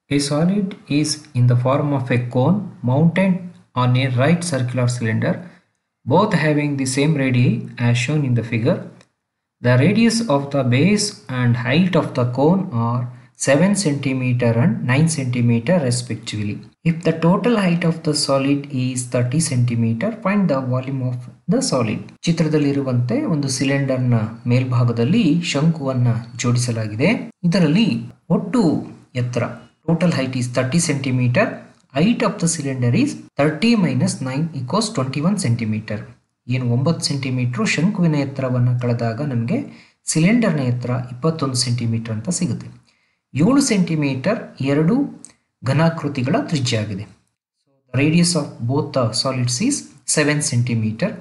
A solid is in the form of a cone mounted on a right circular cylinder, both having the same radii as shown in the figure. The radius of the base and height of the cone are 7 cm and 9 cm respectively. If the total height of the solid is 30 cm, find the volume of the solid. ಚಿತ್ರದಲ್ಲಿರುವಂತೆ ಒಂದು ಸಿಲಿಂಡರ್ನ ಮೇಲ್ಭಾಗದಲ್ಲಿ ಶಂಕುವನ್ನ ಜೋಡಿಸಲಾಗಿದೆ ಇದರಲ್ಲಿ ಒಟ್ಟು ಎತ್ತರ total height is thirty centimetre height of the cylinder is thirty minus nine equals twenty one centimetre ಏನು ಒಂಬತ್ತು centimetre ಶಂಕುವಿನ ಎತ್ತರವನ್ನು ಕಳೆದಾಗ ನಮಗೆ ಸಿಲಿಂಡರ್ನ ಎತ್ತರ ಇಪ್ಪತ್ತೊಂದು ಸೆಂಟಿಮೀಟರ್ ಅಂತ ಸಿಗುತ್ತೆ ಏಳು ಸೆಂಟಿಮೀಟರ್ ಎರಡು ಘನಾಕೃತಿಗಳ ತ್ರಿಜ್ಯ ಆಗಿದೆ so radius of both the solids is seven centimetre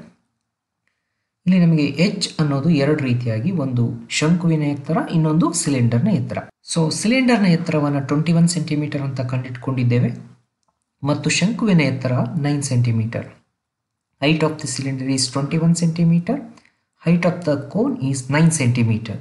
ಇಲ್ಲಿ ನಮಗೆ ಎಚ್ ಅನ್ನೋದು ಎರಡು ರೀತಿಯಾಗಿ ಒಂದು ಶಂಕುವಿನ ಎತ್ತರ ಇನ್ನೊಂದು ಸಿಲಿಂಡರ್ನ ಎತ್ತರ ಸೊ ಸಿಲಿಂಡರ್ನ ಎತ್ತರವನ್ನು ಟ್ವೆಂಟಿ ಒನ್ ಸೆಂಟಿಮೀಟರ್ ಅಂತ ಕಂಡಿಟ್ಕೊಂಡಿದ್ದೇವೆ ಮತ್ತು ಶಂಕುವಿನ ಎತ್ತರ nine centimetre height of the cylinder is twenty one centimetre height of the cone is nine centimetre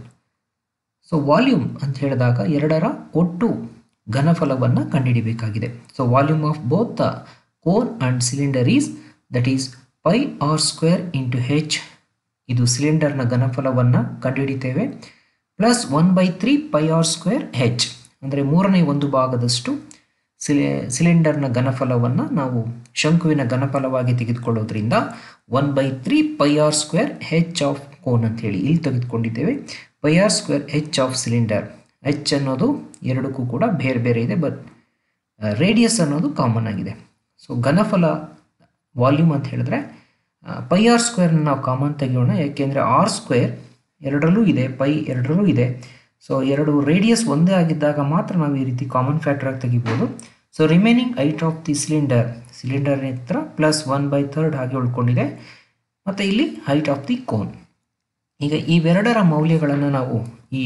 so volume ಅಂತ ಹೇಳಿದಾಗ ಎರಡರ ಒಟ್ಟು ಘನಫಲವನ್ನು ಕಂಡುಹಿಡಿಬೇಕಾಗಿದೆ so volume of both the cone and cylinder is that is pi R square into H ಇದು ಸಿಲಿಂಡರ್ನ ಘನಫಲವನ್ನು ಕಂಡುಹಿಡಿತೇವೆ plus one by three pi R square H ಅಂದರೆ ಮೂರನೇ ಒಂದು ಭಾಗದಷ್ಟು ಸಿಲಿ ಸಿಲಿಂಡರ್ನ ಘನಫಲವನ್ನು ನಾವು ಶಂಕುವಿನ ಘನಫಲವಾಗಿ ತೆಗೆದುಕೊಳ್ಳೋದ್ರಿಂದ one by three pi R square H of cone ಅಂತ ಹೇಳಿ ಇಲ್ಲಿ ತೆಗೆದುಕೊಂಡಿದ್ದೇವೆ pi R square H of cylinder H ಅನ್ನೋದು ಎರಡಕ್ಕೂ ಕೂಡ ಬೇರೆ ಬೇರೆ ಇದೆ ಬಟ್ ರೇಡಿಯಸ್ ಅನ್ನೋದು ಕಾಮನ್ ಆಗಿದೆ ಸೊ ಘನಫಲ ವಾಲ್ಯೂಮ್ ಅಂತ ಹೇಳಿದ್ರೆ ಪೈ ಆರ್ ಸ್ಕ್ವೇರ್ನ ನಾವು ಕಾಮನ್ ತೆಗೆಯೋಣ ಯಾಕೆಂದರೆ ಆರ್ ಸ್ಕ್ವೇರ್ ಎರಡರಲ್ಲೂ ಇದೆ ಪೈ ಎರಡರಲ್ಲೂ ಇದೆ ಸೊ ಎರಡು ರೇಡಿಯಸ್ ಒಂದೇ ಆಗಿದ್ದಾಗ ಮಾತ್ರ ನಾವು ಈ ರೀತಿ ಕಾಮನ್ ಫ್ಯಾಕ್ಟರ್ ಆಗಿ ತೆಗಿಬೋದು so remaining height of the cylinder cylinder ಎತ್ತರ ಪ್ಲಸ್ ಒನ್ ಬೈ ಥರ್ಡ್ ಹಾಗೆ ಉಳ್ಕೊಂಡಿದೆ ಮತ್ತು ಇಲ್ಲಿ ಹೈಟ್ ಆಫ್ ದಿ ಕೋನ್ ಈಗ ಇವೆರಡರ ಮೌಲ್ಯಗಳನ್ನು ನಾವು ಈ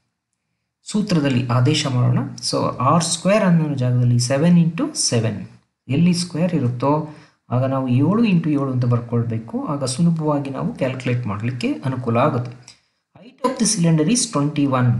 ಸೂತ್ರದಲ್ಲಿ ಆದೇಶ ಮಾಡೋಣ ಸೊ ಆರ್ ಸ್ಕ್ವೇರ್ ಅನ್ನೋ ಜಾಗದಲ್ಲಿ ಸೆವೆನ್ ಇಂಟು ಸೆವೆನ್ ಎಲ್ಲಿ ಸ್ಕ್ವೇರ್ ಇರುತ್ತೋ ಆಗ ನಾವು ಏಳು ಇಂಟು ಏಳು ಅಂತ ಬರ್ಕೊಳ್ಬೇಕು ಆಗ ಸುಲಭವಾಗಿ ನಾವು ಕ್ಯಾಲ್ಕುಲೇಟ್ ಮಾಡಲಿಕ್ಕೆ ಅನುಕೂಲ ಆಗುತ್ತೆ height of the cylinder is twenty one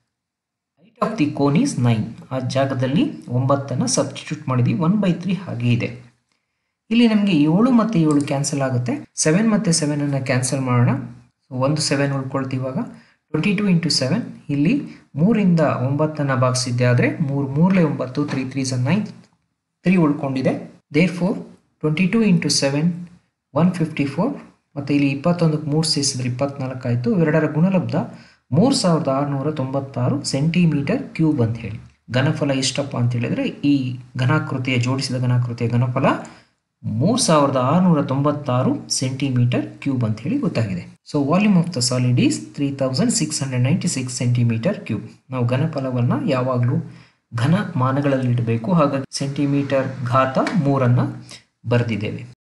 height of the cone is nine ಆ ಜಾಗದಲ್ಲಿ ಒಂಬತ್ತನ್ನು ಸಬ್ಸ್ಟಿಟ್ಯೂಟ್ ಮಾಡಿದ್ವಿ ಒನ್ ಬೈ ತ್ರೀ ಹಾಗೆ ಇದೆ ಇಲ್ಲಿ ನಮಗೆ ಏಳು ಮತ್ತು ಏಳು ಕ್ಯಾನ್ಸಲ್ ಆಗುತ್ತೆ ಸೆವೆನ್ ಮತ್ತು ಸೆವೆನನ್ನು ಕ್ಯಾನ್ಸಲ್ ಮಾಡೋಣ ಸೊ ಒಂದು ಸೆವೆನ್ ಉಳ್ಕೊಳ್ತೀವಿ ಇವಾಗ ಟ್ವೆಂಟಿ ಟು ಇಂಟು ಸೆವೆನ್ ಇಲ್ಲಿ ಮೂರಿಂದ ಒಂಬತ್ತನ್ನು ಭಾಗಿಸಿದ್ದೆ ಆದರೆ ಮೂರು ಮೂರಲೆ ಒಂಬತ್ತು ತ್ರೀ ತ್ರೀ ಸ ನೈನ್ ತ್ರೀ ಉಳ್ಕೊಂಡಿದೆ there four twenty two into seven one fifty four ಮತ್ತು ಇಲ್ಲಿ ಇಪ್ಪತ್ತೊಂದಕ್ಕೆ ಮೂರು ಸೇರಿಸಿದ್ರೆ ಇಪ್ಪತ್ನಾಲ್ಕು ಆಯಿತು ಇವೆರಡರ ಗುಣಲಬ್ಧ ಮೂರು ಸಾವಿರದ ಆರುನೂರ ತೊಂಬತ್ತಾರು ಸೆಂಟಿಮೀಟರ್ ಕ್ಯೂಬ್ ಅಂತ ಹೇಳಿ ಘನಫಲ ಎಷ್ಟಪ್ಪ ಅಂತ ಹೇಳಿದರೆ ಈ ಘನಾಕೃತಿಯ ಜೋಡಿಸಿದ ಘನಾಕೃತಿಯ ಘನಫಲ ಮೂರು ಸಾವಿರದ ಆರುನೂರ ತೊಂಬತ್ತಾರು ಸೆಂಟಿಮೀಟರ್ ಕ್ಯೂಬ್ ಅಂತ ಹೇಳಿ ಗೊತ್ತಾಗಿದೆ so volume of the solid is three thousand six hundred ninety six centimetre cube ನಾವು ಘನಫಲವನ್ನು ಯಾವಾಗಲೂ ಘನ ಮಾನಗಳಲ್ಲಿ ಇಡಬೇಕು ಹಾಗಾಗಿ ಸೆಂಟಿಮೀಟರ್ ಘಾತ ಮೂರನ್ನು ಬರೆದಿದ್ದೇವೆ